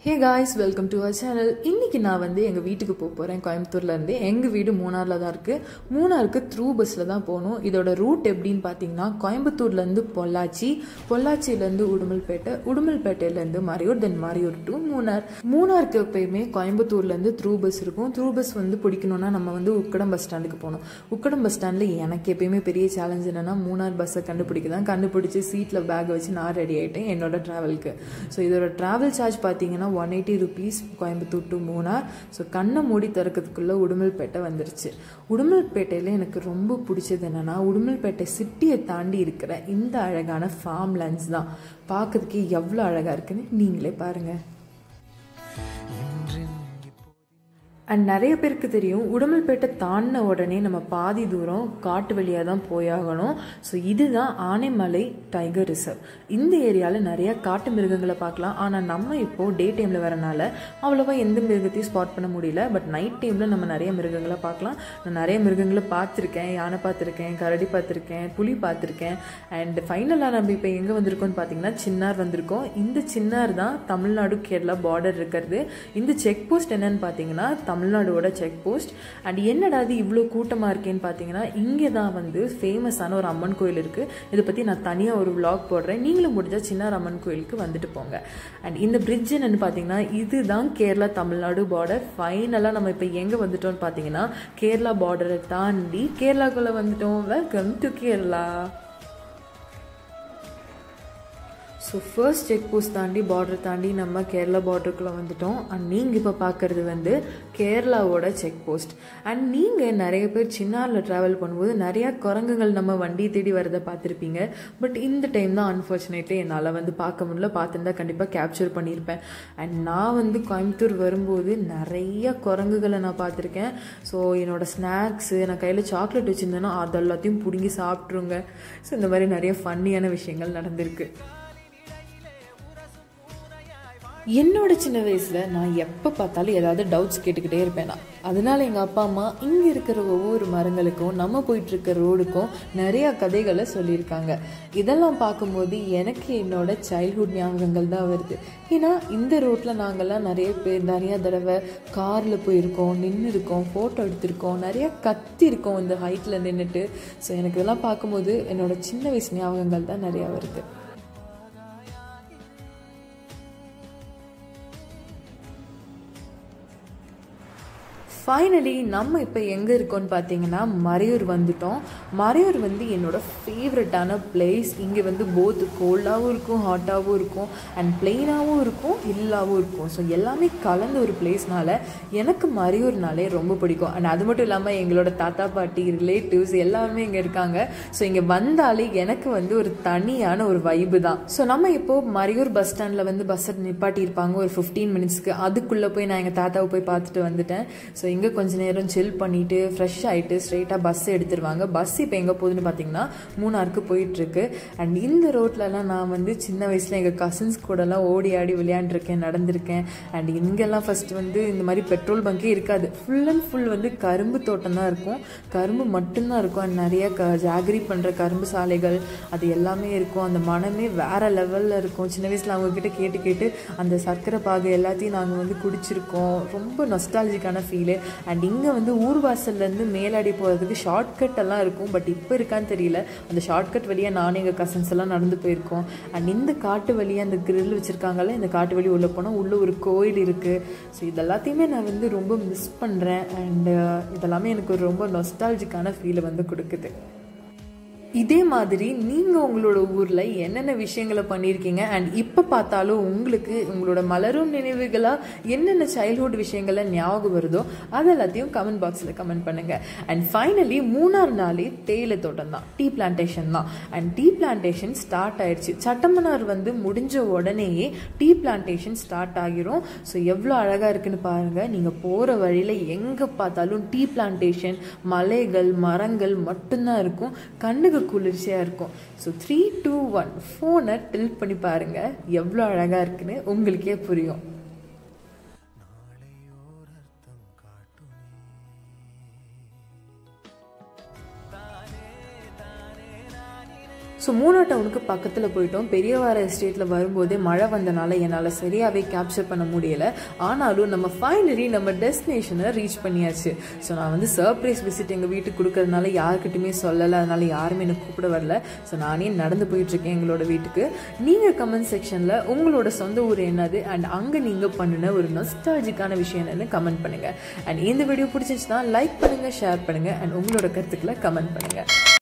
hey guys welcome to our channel இன்னைக்கு நான் வந்து எங்கள் வீட்டுக்கு போக போகிறேன் கோயம்புத்தூர்லேருந்து எங்கள் வீடு மூணாரில் தான் இருக்குது மூணாருக்கு த்ரூ பஸ்ஸில் தான் போகணும் இதோட ரூட் எப்படின்னு பார்த்தீங்கன்னா கோயம்புத்தூர்லேருந்து பொள்ளாச்சி பொள்ளாச்சியிலேருந்து உடுமல்பேட்டை உடுமல்பேட்டையிலேருந்து மறையூர் தென் மறையூர் டு மூணார் மூணாருக்கு எப்பயுமே கோயம்புத்தூர்லேருந்து த்ரூ பஸ் இருக்கும் த்ரூ பஸ் வந்து பிடிக்கணும்னா நம்ம வந்து உக்கடம் பஸ் ஸ்டாண்டுக்கு போகணும் உக்கடம் பஸ் ஸ்டாண்டில் எனக்கு எப்பயுமே பெரிய சேலஞ்ச் என்னென்னா மூணார் பஸ்ஸை கண்டுபிடிக்க தான் கண்டுபிடிச்சி சீட்டில் பேக் வச்சு நான் ரெடி ஆகிட்டேன் என்னோட ட்ராவலுக்கு ஸோ இதோட ட்ராவல் சார்ஜ் பார்த்தீங்கன்னா one eighty rupees Coimbatore to Munnar so கண்ணை மூடி திறக்கிறதுக்குள்ளே உடுமல்பேட்டை வந்துருச்சு உடுமல்பேட்டையில் எனக்கு ரொம்ப பிடிச்சது என்னென்னா உடுமல்பேட்டை சிட்டியை தாண்டி இருக்கிற இந்த அழகான ஃபார்ம் லேண்ட்ஸ் தான் பார்க்கறதுக்கு எவ்வளோ அழகாக இருக்குன்னு நீங்களே பாருங்கள் அண்ட் நிறைய பேருக்கு தெரியும் உடுமல்பேட்டை தாண்டின உடனே நம்ம பாதி தூரம் காட்டு வழியாக தான் போயாகணும் ஸோ இதுதான் ஆனைமலை டைகர் ரிசர்வ் இந்த ஏரியாவில் நிறைய காட்டு மிருகங்களை பார்க்கலாம் ஆனால் நம்ம இப்போது டே டைமில் வரனால அவ்வளோவா எந்த மிருகத்தையும் ஸ்பாட் பண்ண முடியல பட் நைட் டைமில் நம்ம நிறைய மிருகங்களை பார்க்கலாம் நான் நிறைய மிருகங்களை பார்த்துருக்கேன் யானை பார்த்துருக்கேன் கரடி பார்த்துருக்கேன் புலி பார்த்துருக்கேன் அண்ட் ஃபைனலாக நம்ம இப்போ எங்கே வந்திருக்கோம்னு பார்த்தீங்கன்னா சின்னார் வந்திருக்கோம் இந்த சின்னார் தான் தமிழ்நாடு கேரளா பார்டர் இருக்கிறது இந்த செக் போஸ்ட் என்னன்னு பார்த்தீங்கன்னா தமிழ்நாடோட செக் போஸ்ட் அண்ட் என்னடா அது இவ்வளோ கூட்டமாக இருக்கேன்னு பார்த்தீங்கன்னா இங்கே தான் வந்து ஃபேமஸான ஒரு அம்மன் கோயில் இருக்குது இதை பற்றி நான் தனியாக ஒரு விளாக் போடுறேன் நீங்களும் முடிஞ்சால் சின்னார் அம்மன் கோயிலுக்கு வந்துட்டு போங்க அண்ட் இந்த பிரிட்ஜ் என்னென்னு பார்த்தீங்கன்னா இதுதான் கேரளா தமிழ்நாடு பார்டர் ஃபைனலாக நம்ம இப்போ எங்கே வந்துட்டோம்னு பார்த்தீங்கன்னா கேரளா பார்டரை தாண்டி கேரளாக்குள்ளே வந்துட்டோம் welcome to Kerala so first check post தாண்டி பார்டர் தாண்டி நம்ம கேரளா பார்டருக்குள்ளே வந்துட்டோம் அண்ட் நீங்கள் இப்போ பார்க்குறது வந்து கேரளாவோட செக் போஸ்ட் அண்ட் நீங்கள் நிறைய பேர் சின்னாரில் ட்ராவல் பண்ணும்போது நிறையா குரங்குகள் நம்ம வண்டி தேடி வரதை பார்த்துருப்பீங்க பட் இந்த டைம் தான் அன்ஃபார்ச்சுனேட்லி என்னால் வந்து பார்க்க முடியல பார்த்துருந்தா கண்டிப்பாக கேப்சர் பண்ணியிருப்பேன் அண்ட் நான் வந்து கோயம்புத்தூர் வரும்போது நிறைய குரங்குகளை நான் பார்த்துருக்கேன் ஸோ என்னோட ஸ்நாக்ஸு நான் கையில் சாக்லேட் வச்சுருந்தேன்னா அது எல்லாத்தையும் பிடுங்கி சாப்பிட்ருங்க ஸோ இந்த மாதிரி நிறைய ஃபன்னியான விஷயங்கள் நடந்திருக்கு என்னோட சின்ன வயசில் நான் எப்போ பார்த்தாலும் ஏதாவது டவுட்ஸ் கேட்டுக்கிட்டே இருப்பேன் நான் அதனால எங்கள் அப்பா அம்மா இங்கே இருக்கிற ஒவ்வொரு மரங்களுக்கும் நம்ம போயிட்டுருக்க ரோடுக்கும் நிறையா கதைகளை சொல்லியிருக்காங்க இதெல்லாம் பார்க்கும்போது எனக்கு என்னோட சைல்ட்ஹுட் ஞாபகங்கள் தான் வருது ஏன்னா இந்த ரோட்டில் நாங்கள்லாம் நிறைய பேர் நிறையா தடவை காரில் போயிருக்கோம் நின்று இருக்கோம் ஃபோட்டோ எடுத்திருக்கோம் நிறையா கத்தி இருக்கோம் இந்த ஹைட்டில் நின்றுட்டு ஸோ எனக்கு இதெல்லாம் பார்க்கும்போது என்னோட சின்ன வயசு ஞாபகங்கள் தான் நிறையா வருது ஃபைனலி நம்ம இப்போ எங்கே இருக்கோம்னு பார்த்தீங்கன்னா மறையூர் வந்துட்டோம் மறையூர் வந்து என்னோட ஃபேவரட்டான பிளேஸ் இங்கே வந்து போத் கோல்டாகவும் இருக்கும் ஹாட்டாகவும் இருக்கும் அண்ட் பிளெயினாகவும் இருக்கும் ஹில்லாகவும் இருக்கும் ஸோ எல்லாமே கலந்த ஒரு பிளேஸ்னால எனக்கு மறையூர்னாலே ரொம்ப பிடிக்கும் அண்ட் அது மட்டும் இல்லாமல் எங்களோட தாத்தா பாட்டி ரிலேட்டிவ்ஸ் எல்லாருமே இங்கே இருக்காங்க ஸோ இங்கே வந்தாலே எனக்கு வந்து ஒரு தனியான ஒரு வைப்பு தான் ஸோ நம்ம இப்போது மறையூர் பஸ் ஸ்டாண்டில் வந்து பஸ்ஸை நிப்பாட்டியிருப்பாங்க ஒரு ஃபிஃப்டீன் மினிட்ஸ்க்கு அதுக்குள்ளே போய் நான் எங்கள் தாத்தாவை போய் பார்த்துட்டு வந்துட்டேன் ஸோ இங்கே கொஞ்ச நேரம் சில் பண்ணிவிட்டு ஃப்ரெஷ் ஆகிட்டு ஸ்ட்ரெயிட்டாக பஸ் எடுத்துருவாங்க பஸ் இப்போ எங்கே போகுதுன்னு பார்த்தீங்கன்னா மூணாருக்கு போயிட்டுருக்கு அண்ட் இந்த ரோட்லலாம் நான் வந்து சின்ன வயசில் எங்கள் கசின்ஸ் கூடலாம் ஓடி ஆடி விளையாண்டுருக்கேன் நடந்திருக்கேன் அண்ட் இங்கெல்லாம் ஃபஸ்ட்டு வந்து இந்த மாதிரி பெட்ரோல் பங்கே இருக்காது ஃபுல் அண்ட் ஃபுல் வந்து கரும்பு தோட்டம் தான் இருக்கும் கரும்பு மட்டும்தான் இருக்கும் அண்ட் நிறைய க ஜாகரி பண்ணுற கரும்பு சாலைகள் அது எல்லாமே இருக்கும் அந்த மனமே வேறு லெவலில் இருக்கும் சின்ன வயசில் அவங்கக்கிட்ட கேட்டு கேட்டு அந்த சர்க்கரை பாகு எல்லாத்தையும் நாங்கள் வந்து குடிச்சிருக்கோம் ரொம்ப நொஸ்டாலஜிக்கான ஃபீலு அண்ட் இங்கே வந்து ஊர்வாசல்லேருந்து மேலாடி போகிறதுக்கு ஷார்ட்கட் எல்லாம் இருக்கும் பட் இப்போ இருக்கான்னு தெரியல அந்த ஷார்ட்கட் வழியாக நானும் எங்கள் கசின்ஸ் எல்லாம் நடந்து போயிருக்கோம் அண்ட் இந்த காட்டு வழியாக அந்த கிரில் வச்சுருக்காங்கல்ல இந்த காட்டு வழி உள்ளே போனால் உள்ளே ஒரு கோயில் இருக்குது ஸோ இதெல்லாத்தையுமே நான் வந்து ரொம்ப மிஸ் பண்ணுறேன் அண்டு இதெல்லாமே எனக்கு ஒரு ரொம்ப நொஸ்டாலஜிக்கான ஃபீலை வந்து கொடுக்குது இதே மாதிரி நீங்கள் உங்களோட ஊரில் என்னென்ன விஷயங்களை பண்ணியிருக்கீங்க அண்ட் இப்போ பார்த்தாலும் உங்களுக்கு உங்களோட மலரும் நினைவுகளாக என்னென்ன சைல்ட்ஹுட் விஷயங்களை ஞாபகம் வருதோ அது எல்லாத்தையும் கமெண்ட் பாக்ஸில் கமெண்ட் பண்ணுங்கள் அண்ட் ஃபைனலி மூணார் நாளே தேயிலை தோட்டம் தான் டீ பிளான்டேஷன் தான் அண்ட் டீ பிளான்டேஷன் ஸ்டார்ட் ஆயிடுச்சு சட்டமனார் வந்து முடிஞ்ச உடனேயே டீ பிளான்டேஷன் ஸ்டார்ட் ஆகிரும் ஸோ எவ்வளோ அழகாக இருக்குன்னு பாருங்கள் நீங்கள் போகிற வழியில் எங்கே பார்த்தாலும் டீ பிளான்டேஷன் மலைகள் மரங்கள் மட்டும்தான் இருக்கும் கண்ணுக்கு குளிர்ச்சியாக இருக்கும் ஸோ த்ரீ டூ ஒன் ஃபோனை டில் பண்ணி பாருங்கள் எவ்வளோ அழகாக இருக்குன்னு உங்களுக்கே புரியும் ஸோ மூணா டவுனுக்கு பக்கத்தில் போயிட்டோம் பெரியவார எஸ்டேட்டில் வரும்போதே மழை வந்தனால என்னால் சரியாகவே கேப்சர் பண்ண முடியல ஆனாலும் நம்ம ஃபைனலி நம்ம டெஸ்டினேஷனை ரீச் பண்ணியாச்சு ஸோ நான் வந்து சர்ப்ரைஸ் விசிட் எங்கள் வீட்டுக்கு கொடுக்கறதுனால யாருக்கிட்டையுமே சொல்லலை அதனால யாருமே எனக்கு கூப்பிட வரல ஸோ நானே நடந்து போயிட்டுருக்கேன் எங்களோட வீட்டுக்கு நீங்கள் கமெண்ட் செக்ஷனில் உங்களோட சொந்த ஊர் என்னது அண்ட் அங்கே நீங்கள் பண்ணின ஒரு நொஸ்டாலஜிக்கான விஷயம் என்னன்னு கமெண்ட் பண்ணுங்கள் அண்ட் இந்த வீடியோ பிடிச்சிருந்துச்சுன்னா லைக் பண்ணுங்கள் ஷேர் பண்ணுங்கள் அண்ட் உங்களோட கருத்துக்களை கமெண்ட் பண்ணுங்கள்